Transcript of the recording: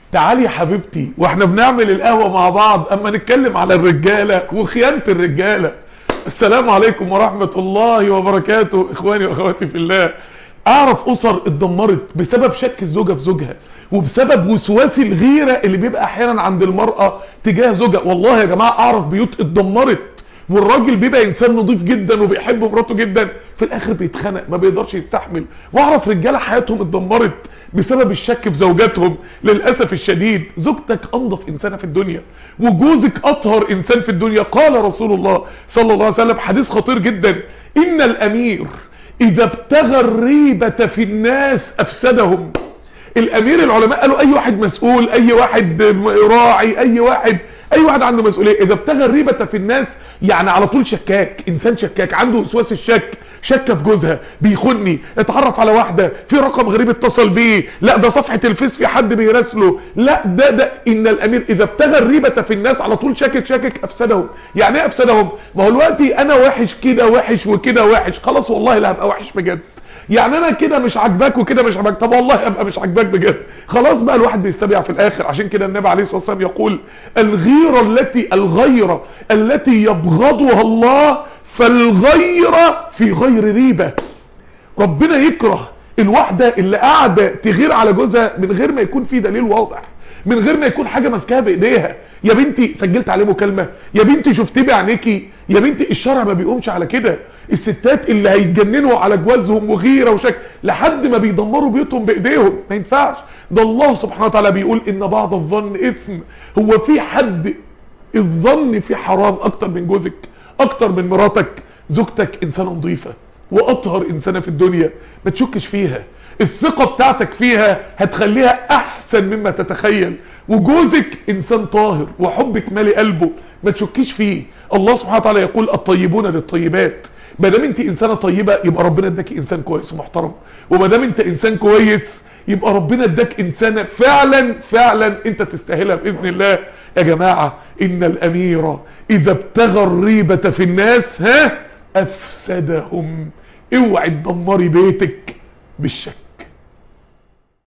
تعالي يا حبيبتي واحنا بنعمل القهوة مع بعض اما نتكلم على الرجالة وخيانة الرجالة السلام عليكم ورحمة الله وبركاته اخواني واخواتي في الله اعرف اسر اتدمرت بسبب شك الزوجة في زوجها وبسبب وسواس الغيرة اللي بيبقى احيانا عند المرأة تجاه زوجها والله يا جماعة اعرف بيوت اتدمرت والراجل بيبقى انسان نظيف جدا وبيحب مراته جدا في الاخر بيتخنق ما بيقدرش يستحمل واعرف رجاله حياتهم اتدمرت بسبب الشك في زوجاتهم للاسف الشديد زوجتك انظف انسانه في الدنيا وجوزك اطهر انسان في الدنيا قال رسول الله صلى الله عليه وسلم حديث خطير جدا ان الامير اذا ابتغى الريبه في الناس افسدهم الامير العلماء قالوا اي واحد مسؤول اي واحد راعي اي واحد اي واحد عنده مسؤوليه اذا ابتغى الريبه في الناس يعني على طول شكاك انسان شكاك عنده وسواس الشك شك في جوزها بيخوني اتعرف على واحده في رقم غريب اتصل بيه لا ده صفحه الفيس في حد بيراسله لا ده ده ان الامير اذا ابتغى الريبه في الناس على طول شاكك شاكك افسدهم يعني ايه افسدهم ما هو دلوقتي انا وحش كده وحش وكده وحش خلاص والله لا هبقى وحش بجد يعني انا كده مش عاجباك وكده مش عاجباك طب والله ابقى مش عاجباك بجد خلاص بقى الواحد بيستبيع في الاخر عشان كده النبي عليه الصلاه والسلام يقول الغيره التي الغيره التي يبغضها الله فالغيره في غير ريبه ربنا يكره الواحده اللي قاعده تغير على جوزها من غير ما يكون في دليل واضح من غير ما يكون حاجه ماسكاها بايديها يا بنتي سجلت عليه مكالمه يا بنتي شفتيه بعينيكي يا بنتي الشرع ما بيقومش على كده الستات اللي هيتجننوا على جوازهم وغيره وشك لحد ما بيدمروا بيوتهم بايديهم ما ينفعش ده الله سبحانه وتعالى بيقول ان بعض الظن اثم هو في حد الظن في حرام اكتر من جوزك اكتر من مراتك زوجتك انسانه نظيفه واطهر انسانه في الدنيا ما تشكش فيها الثقة بتاعتك فيها هتخليها احسن مما تتخيل وجوزك انسان طاهر وحبك مالي قلبه ما تشكيش فيه الله سبحانه وتعالى يقول الطيبون للطيبات ما دام انت انسانه طيبه يبقى ربنا اداكي انسان كويس ومحترم وما دام انت انسان كويس يبقى ربنا اداك انسانه فعلا فعلا انت تستاهلها باذن الله يا جماعه ان الامير اذا ابتغى الريبه في الناس ها افسدهم اوعي تدمري بيتك بالشك